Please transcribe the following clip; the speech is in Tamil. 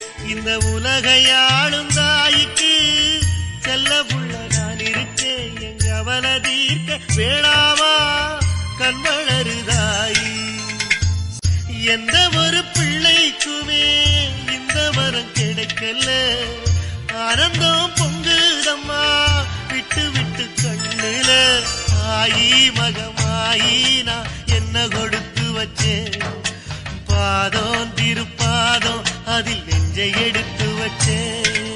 இந்த உலகையாளும் தாய்க்கு செல்ல புள்ள நான் இருக்கேன் எங்க அவல தீர்க்க வேளாவா கண்வளருதாயி எந்த ஒரு பிள்ளைக்குமே இந்த வரம் கிடைக்கல ஆனந்தம் பொங்குதம்மா விட்டு விட்டு கண்ணுல ஆயி மகமாயி நான் என்ன கொடுத்து வச்சேன் பாதம் திருப்பாதம் அதில் நெஞ்சை எடுத்து வச்சேன்